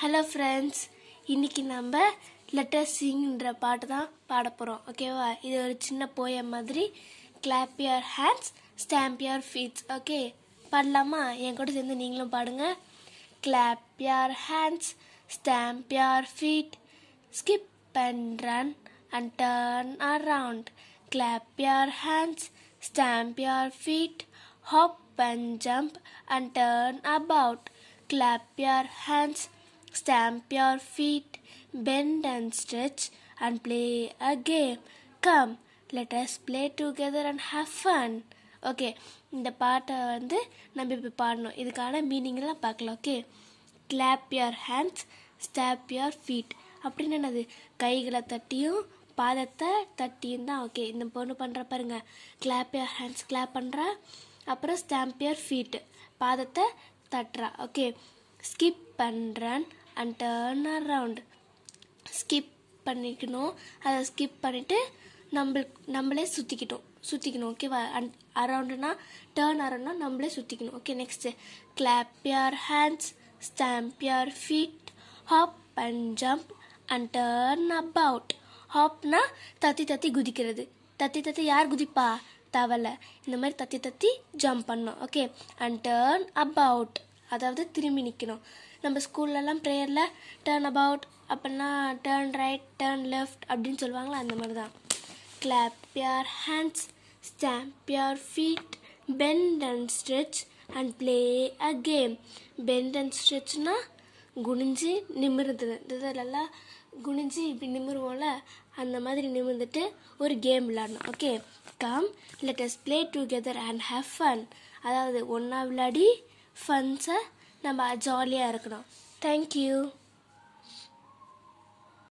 Hello friends இன்னைக்கு நம்ம letter சிங்ன்ற பாட்டு தான் பாட போகிறோம் ஓகேவா இது ஒரு சின்ன போயம் மாதிரி clap your hands stamp your feets okay பாடலாமா என் கூட சேர்ந்து நீங்களும் பாடுங்க clap your hands stamp your feet skip and run and turn around. Clap your hands, stamp your feet, hop and jump and turn about. Clap your hands, stamp your feet, bend and stretch and play a game. Come, let us play together and have fun. Okay இந்த பாட்டை வந்து நம்ம இப்போ பாடணும் இதுக்கான மீனிங்லாம் பார்க்கலாம் okay clap your hands stop your feet அப்படின்னு என்னது கைகளை தட்டியும் பாதத்தை தட்டியும் தான் ஓகே இந்த பொண்ணு பண்ணுற பாருங்க கிளாப் யுவர் ஹேண்ட்ஸ் கிளாப் பண்ணுறா அப்புறம் ஸ்டாம்ப் யுவர் ஃபீட் பாதத்தை தட்டுறா ஓகே ஸ்கிப் பண்ணுறன் அண்ட் டேர்ன் அரவுண்ட் ஸ்கிப் பண்ணிக்கணும் அதை ஸ்கிப் பண்ணிவிட்டு நம்ம நம்மளே சுற்றிக்கிட்டோம் சுற்றிக்கணும் ஓகேவா அண்ட் அரவுண்டுனா டேர்ன் அரவுண்ட்னா நம்மளே சுற்றிக்கணும் okay next clap your hands stamp your feet hop and jump and turn about ஹாப்னா தத்தி தத்தி குதிக்கிறது தத்தி தத்தி யார் குதிப்பா தவளை இந்த மாதிரி தத்தி தத்தி ஜம்ப் பண்ணணும் ஓகே அண்ட் டேர்ன் அபவுட் அதாவது திரும்பி நிற்கணும் நம்ம ஸ்கூல்லலாம் ப்ரேயரில் டேர்ன் அபவுட் அப்படின்னா டேர்ன் ரைட் டேர்ன் லெஃப்ட் அப்படின்னு சொல்லுவாங்களா அந்த மாதிரி தான் clap your hands stamp your feet bend and stretch and play a game bend and ஸ்ட்ரெச்னா குனிஞ்சு நிமிருது இந்த இதெல்லாம் குனிஞ்சு இப்படி நிமிருவோம்ல அந்த மாதிரி நிமிர்ந்துட்டு ஒரு கேம் விளாடணும் okay come let us play together and have fun அதாவது ஒன்றா விளையாடி ஃபன்ஸை நம்ம ஜாலியாக இருக்கணும் தேங்க்யூ